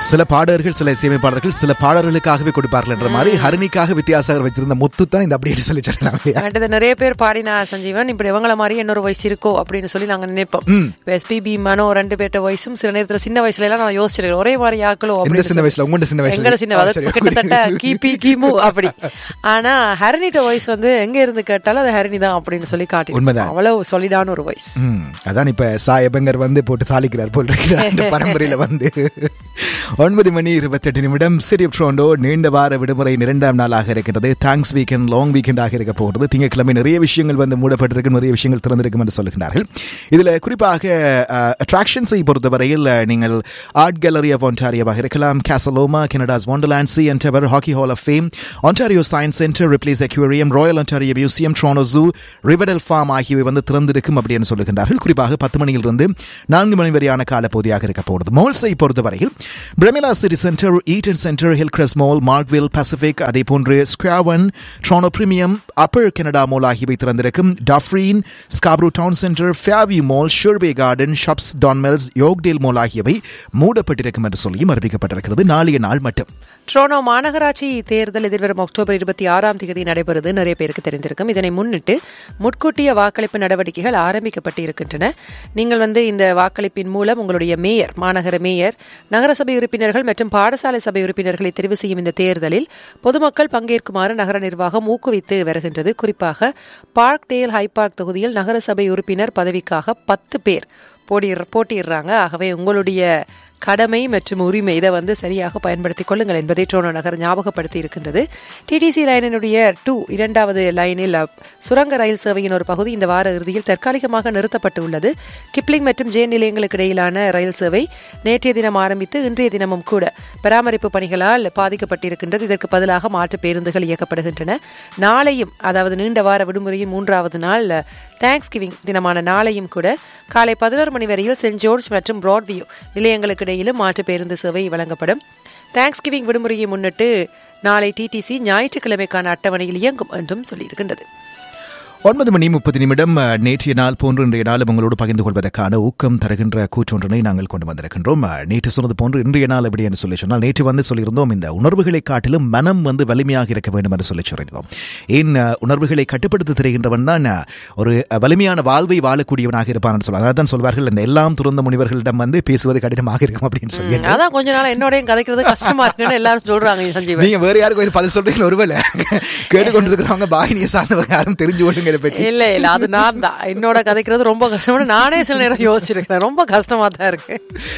சில பாடகர்கள் சில இசையமைப்பாளர்கள் சில பாடல்களுக்காகவே கொடுப்பார்கள் என்ற மாதிரி ஹரிணிக்காக வித்தியாசாகர் வச்சிருந்த முத்து தான் இந்த அப்படியே சொல்லி சொல்லலாம் இல்லையா என்கிட்ட நிறைய பேர் பாடினா சஞ்சீவன் இப்படி இவங்கள மாதிரி இன்னொரு வயசு இருக்கோ அப்படின்னு சொல்லி நாங்க நினைப்போம் இப்போ எஸ்பிபி மனோ ரெண்டு பேர்ட்ட வயசும் சில நேரத்துல சின்ன வயசுல எல்லாம் நான் யோசிச்சிருக்கேன் ஒரே மாதிரி ஆக்களோ எந்த அப்படின்னு சின்ன வயசுல உங்களோட சின்ன வயசுல எங்கட சின்ன ஆ, அது சரி, கிட்டத்தட்ட கிபி கிமு அப்படி ஆனா ஹரிணிட்ட வாய்ஸ் வந்து எங்க இருந்து கேட்டாலும் அது ஹரிணி தான் அப்படின்னு சொல்லி காட்டி உண்மைதான். அவ்வளவு சொலிடான ஒரு வாய்ஸ் ம், அதான் இப்ப சாயபங்கர் வந்து போட்டு தாளிக்கிறார் போல் இருக்கிறார் அந்த பரம்பரையில வந்து ஒன்பது மணி இருபத்தெட்டு நிமிடம் சிட்டி ட்ரோண்டோ நீண்ட வார விடுமுறை இரண்டாம் நாளாக இருக்கின்றது தேங்க்ஸ் வீக்கெண்ட் லாங் வீக்கெண்டாக இருக்க போகிறது திங்கட்கிழமை நிறைய விஷயங்கள் வந்து மூடப்பட்டிருக்கு நிறைய விஷயங்கள் திறந்திருக்கும் என்று சொல்லுகிறார்கள் இதுல குறிப்பாக அட்ராக்ஷன்ஸை பொறுத்தவரையில் அஹ், நீங்கள் ஆர்ட் கேலரி ஆஃப் ஒன்டாரியோவாக இருக்கலாம் Casa Loma Canada's Wonderland C N tower hockey hall of fame Ontario science centre Ripley's aquarium royal Ontario museum Toronto zoo Riverdale farm ஆகியவை வந்து திறந்திருக்கும் அப்படின்னு சொல்லுகின்றார்கள் குறிப்பாக பத்து மணியிலிருந்து நான்கு மணி வரையான காலப்பகுதியாக இருக்க போகிறது மால்ஸை பொறுத்தவரையில் Bramalea city centre Eaton centre Hillcrest mall Markville Pacific அதே போன்று square one Toronto premium upper Canada mall ஆகியவை திறந்திருக்கும் Dufferin Scarborough town centre Fairview mall Sherway garden shops Don Mills Yorkdale mall ஆகியவை மூடப்பட்டிருக்கும் என்று சொல்லியும் அறிவிக்கப்பட்டிருக்கிறது நாளைய நாள் மட்டும் ட்ரோனோ மாநகராட்சி தேர்தல் எதிர்வரும் அக்டோபர் இருபத்தி ஆறாம் தேதி நடைபெறுது நிறைய பேருக்கு தெரிந்திருக்கும் இதனை முன்னிட்டு முட்கூட்டிய வாக்களிப்பு நடவடிக்கைகள் ஆரம்பிக்கப்பட்டு இருக்கின்றன நீங்கள் வந்து இந்த வாக்களிப்பின் மூலம் உங்களுடைய மேயர் மாநகர மேயர் நகரசபை உறுப்பினர்கள் மற்றும் பாடசாலை சபை உறுப்பினர்களை தெரிவு செய்யும் இந்த தேர்தலில் பொதுமக்கள் பங்கேற்குமாறு நகர நிர்வாகம் ஊக்குவித்து வருகின்றது குறிப்பாக பார்க் டேல் ஹை பார்க் தொகுதியில் நகரசபை உறுப்பினர் பதவிக்காக பத்து பேர் போட்டியிட போட்டியிடுறாங்க ஆகவே உங்களுடைய கடமை மற்றும் உரிமை இதை வந்து சரியாக பயன்படுத்திக் கொள்ளுங்கள் என்பதை ட்ரோனோ நகர் ஞாபகப்படுத்தி இருக்கின்றது டிடிசி லைனினுடைய டூ இரண்டாவது லைனில் அ, சுரங்க ரயில் சேவையின் ஒரு பகுதி இந்த வார இறுதியில் தற்காலிகமாக நிறுத்தப்பட்டு உள்ளது கிப்ளிங் மற்றும் ஜேன் நிலையங்களுக்கு இடையிலான ரயில் சேவை நேற்றைய தினம் ஆரம்பித்து இன்றைய தினமும் கூட பராமரிப்பு பணிகளால் பாதிக்கப்பட்டிருக்கின்றது இதற்கு பதிலாக மாற்று பேருந்துகள் இயக்கப்படுகின்றன நாளையும் அதாவது நீண்ட வார விடுமுறையின் மூன்றாவது நாள் தேங்க்ஸ் கிவிங் தினமான நாளையும் கூட காலை பதினோரு மணி வரையில் சென்ட் ஜோர்ஜ் மற்றும் பிராட்வியூ நிலையங்களுக்கு இடையிலும் மாற்று பேருந்து சேவை வழங்கப்படும் தேங்க்ஸ் கிவிங் விடுமுறையை முன்னிட்டு நாளை டிடிசி ஞாயிற்றுக்கிழமைக்கான அட்டவணையில் இயங்கும் என்றும் சொல்லியிருக்கின்றது ஒன்பது மணி முப்பது நிமிடம் அஹ், நேற்றைய நாள் போன்று இன்றைய நாளும் உங்களோடு பகிர்ந்து கொள்வதற்கான ஊக்கம் தருகின்ற கூற்றொன்றினை நாங்கள் கொண்டு வந்திருக்கின்றோம் அஹ், நேற்று சொன்னது போன்று இன்றைய நாள் எப்படி என்று சொல்லி சொன்னால் நேற்று வந்து சொல்லியிருந்தோம் இந்த உணர்வுகளை காட்டிலும் மனம் வந்து வலிமையாக இருக்க வேண்டும் என்று சொல்லி சொல்லியிருந்தோம் ஏன் அஹ், உணர்வுகளை கட்டுப்படுத்த தெரிகின்றவன் தான் அஹ், ஒரு அஹ், வலிமையான வாழ்வை வாழக்கூடியவனாக இருப்பான் சொல்லுவார் அதான் தான் சொல்வார்கள் இந்த எல்லாம் துறந்த முனிவர்களிடம் வந்து பேசுவது கடினமாக இருக்கும் அப்படின்னு சொல்லி அதான் கொஞ்ச நாள் என்னோடய கதைக்கிறது கஷ்டமா இருக்குன்னு எல்லாரும் சொல்றாங்க சஞ்சீவன் நீங்க வேற யாருக்கும் இது பதில் சொல்றீங்களா ஒருவேளை கேட்டுக்கொண்டிருக்கிறவங்க பாகினியை சார்ந்தவங்க யாரும் தெரிஞ்சு கொள்ளுங்க இதை பற்றி இல்ல இல்ல அது நான் தான் என்னோட கதைக்கிறது ரொம்ப கஷ்டம்னு நானே சில நேரம் யோசிச்சிருக்கேன் ரொம்ப கஷ்டமா தான் இருக்கு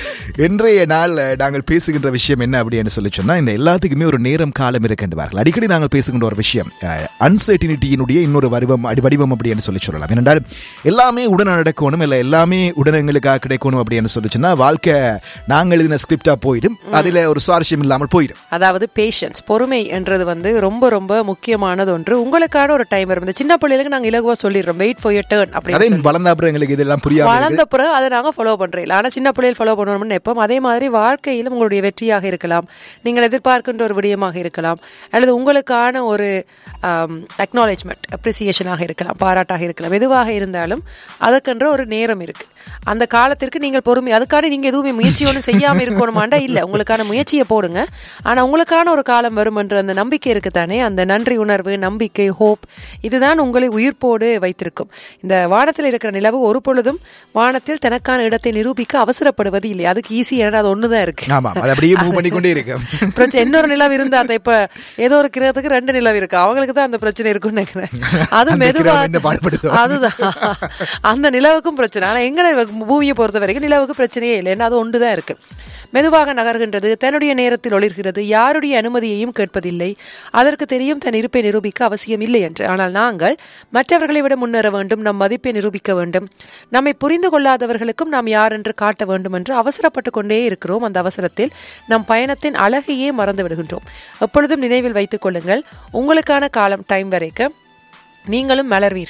இன்றைய நாள் நாங்கள் பேசுகின்ற விஷயம் என்ன அப்படின்னு சொல்லி சொன்னா இந்த எல்லாத்துக்குமே ஒரு நேரம் காலம் இருக்கின்றார்கள் அடிக்கடி நாங்கள் பேசுகின்ற ஒரு விஷயம் அன்சர்டினிட்டியினுடைய இன்னொரு வடிவம் அடி வடிவம் அப்படின்னு சொல்லி சொல்லலாம் ஏனென்றால் எல்லாமே உடனே நடக்கணும் இல்லை எல்லாமே உடனே எங்களுக்காக கிடைக்கணும் அப்படின்னு சொல்லி சொன்னா வாழ்க்கை நாங்கள் எழுதின ஸ்கிரிப்டா போயிடும் அதுல ஒரு சுவாரஸ்யம் இல்லாமல் போயிடும் அதாவது பேஷன்ஸ் பொறுமை என்றது வந்து ரொம்ப ரொம்ப முக்கியமானது ஒன்று உங்களுக்கான ஒரு டைம் வரும் இந்த சின்ன பிள்ளைகளுக்கு நாங்க இலகுவா சொல்லிடுறோம் வெயிட் ஃபார் யர் டேர்ன் அதே அப்படின்னு வளர்ந்த அப்புறம் எங்களுக்கு இதெல்லாம் புரியாம வளர்ந்த பிறகு அதை நாங்க ஃபாலோ பண்றோம் ஆனா சின்ன பிள்ளைகள் ஃபாலோ பண்ணணும்னு நினைப்போம் அதே மாதிரி வாழ்க்கையிலும் உங்களுடைய வெற்றியாக இருக்கலாம் நீங்கள் எதிர்பார்க்கின்ற ஒரு விடயமாக இருக்கலாம் அல்லது உங்களுக்கான ஒரு அக்னாலேஜ்மெண்ட் அப்ரிசியேஷனாக இருக்கலாம் பாராட்டாக இருக்கலாம் எதுவாக இருந்தாலும் அதுக்கென்ற ஒரு நேரம் இருக்கு அந்த காலத்திற்கு நீங்கள் பொறுமை அதுக்கான நீங்க எதுவுமே முயற்சி ஒன்றும் செய்யாம இருக்கணுமாண்டா இல்ல உங்களுக்கான முயற்சியை போடுங்க ஆனா உங்களுக்கான ஒரு காலம் வரும் என்ற அந்த நம்பிக்கை இருக்குதானே அந்த நன்றி உணர்வு நம்பிக்கை ஹோப் இதுதான் உங்களை உயிர்ப்போடு வைத்திருக்கும் இந்த வானத்தில் இருக்கிற நிலவு ஒரு பொழுதும் வானத்தில் தனக்கான இடத்தை நிரூபிக்க அவசரப்படுவது இல்லை அதுக்கு ஈஸி ஏன்னா அது ஒண்ணுதான் இருக்கு ஆமா அது அப்படியே மூவ் பண்ணிக்கொண்டே இருக்கு பிரச்சனை இன்னொரு நிலவு இருந்தா அந்த இப்ப ஏதோ ஒரு கிரகத்துக்கு ரெண்டு நிலவு இருக்கு அவங்களுக்கு தான் அந்த பிரச்சனை இருக்கும்னு நினைக்கிறேன் அது அந்த மெதுவா கிரகம் என்ன பாடுபடுதோ? அதுதான் அந்த நிலவுக்கும் பிரச்சனை ஆனா எங்க பூமியை பொறுத்த வரைக்கும் நிலவுக்கு பிரச்சனையே இல்லை ஏன்னா அது ஒன்றுதான் இருக்கு மெதுவாக நகர்கின்றது தன்னுடைய நேரத்தில் ஒளிர்கிறது யாருடைய அனுமதியையும் கேட்பதில்லை அதற்கு தெரியும் தன் இருப்பை நிரூபிக்க அவசியம் இல்லை என்று ஆனால் நாங்கள் மற்றவர்களை விட முன்னேற வேண்டும் நம் மதிப்பை நிரூபிக்க வேண்டும் நம்மை புரிந்து கொள்ளாதவர்களுக்கும் நாம் யார் என்று காட்ட வேண்டும் என்று அவசரப்பட்டு கொண்டே இருக்கிறோம் அந்த அவசரத்தில் நம் பயணத்தின் அழகையே மறந்து விடுகின்றோம் எப்பொழுதும் நினைவில் வைத்துக் கொள்ளுங்கள் உங்களுக்கான காலம் டைம் வரைக்கும் நீங்களும் மலர்வீர்கள்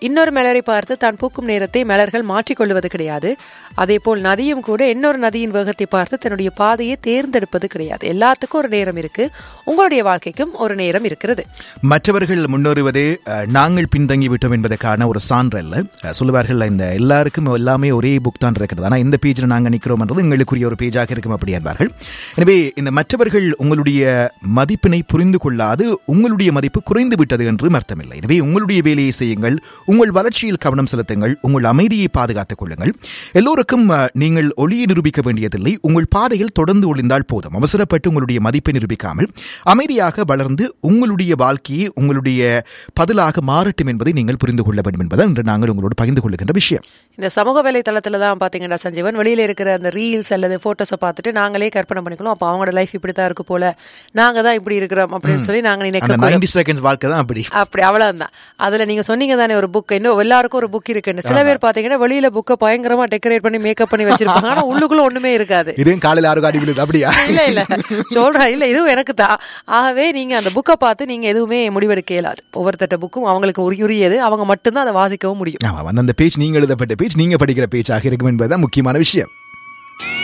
இன்னொரு மலரை பார்த்து தான் பூக்கும் நேரத்தை மலர்கள் மாற்றிக்கொள்வது கிடையாது அதேபோல் நதியும் கூட இன்னொரு நதியின் வேகத்தை பார்த்து தன்னுடைய பாதையை தேர்ந்தெடுப்பது கிடையாது எல்லாத்துக்கும் ஒரு நேரம் இருக்கு உங்களுடைய வாழ்க்கைக்கும் ஒரு நேரம் இருக்கிறது மற்றவர்கள் முன்னேறுவதே அஹ், நாங்கள் பின்தங்கி விட்டோம் என்பதற்கான ஒரு சான்று அல்ல அஹ், சொல்லுவார்கள் இந்த எல்லாருக்கும் எல்லாமே ஒரே புக் தான் இருக்கிறது ஆனால் இந்த பேஜில் நாங்கள் நிற்கிறோம்ன்றது எங்களுக்குரிய ஒரு பேஜாக இருக்கும் அப்படி என்பார்கள் எனவே இந்த மற்றவர்கள் உங்களுடைய மதிப்பினை புரிந்து கொள்ளாது உங்களுடைய மதிப்பு குறைந்து விட்டது என்றும் அர்த்தமில்லை எனவே உங்களுடைய வேலையை செய்யுங்கள் உங்கள் வளர்ச்சியில் கவனம் செலுத்துங்கள் உங்கள் அமைதியை பாதுகாத்துக் கொள்ளுங்கள் எல்லோருக்கும் அஹ், நீங்கள் ஒளியை நிரூபிக்க வேண்டியதில்லை உங்கள் பாதையில் தொடர்ந்து ஒளிந்தால் போதும் அவசரப்பட்டு உங்களுடைய மதிப்பை நிரூபிக்காமல் அமைதியாக வளர்ந்து உங்களுடைய வாழ்க்கையை உங்களுடைய பதிலாக மாறட்டும் என்பதை நீங்கள் புரிந்து கொள்ள வேண்டும் என்பதை இன்று நாங்கள் உங்களோடு பகிர்ந்து கொள்ளுகின்ற விஷயம் இந்த சமூக வலைத்தளத்துல தான் பாத்தீங்கன்னா சஞ்சீவன் வெளியில இருக்கிற அந்த ரீல்ஸ் அல்லது போட்டோஸை பார்த்துட்டு நாங்களே கற்பனை பண்ணிக்கலாம் அப்போ அவங்களோட லைஃப் இப்படி தான் இருக்கு போல நாங்க தான் இப்படி இருக்கிறோம் அப்படின்னு சொல்லி நாங்க அந்த நினைக்க நைன்டி செகண்ட்ஸ் வாழ்க்கை தான் அப்படி அப்படி அவ்வளவுதான் அதுல நீங்க சொன்னீங்க தானே ஒரு புக் இன்னும் எல்லாருக்கும் ஒரு புக் இருக்குன்னு சில பேர் பாத்தீங்கன்னா வெளியில புக்கை பயங்கரமா டெக்கரேட் பண்ணி மேக்கப் பண்ணி வச்சிருப்பாங்க ஆனா உள்ளுக்குள்ள ஒண்ணுமே இருக்காது இதுவும் காலையில் ஆறு காடி விழுது அப்படியா இல்ல இல்ல சொல்றேன் இல்ல இதுவும் எனக்கு தான் ஆகவே நீங்க அந்த புக்கை பார்த்து நீங்க எதுவுமே முடிவெடுக்க இயலாது ஒவ்வொருத்தட்ட புக்கும் அவங்களுக்கு உரி- உரியது அவங்க மட்டும்தான் அதை வாசிக்கவும் முடியும் ஆமா அந்த பேஜ் நீங்க எழுதப்பட்ட பேஜ் நீங்க படிக்கிற பேஜாக இருக்கும் என்பதுதான் முக்கியமான விஷயம்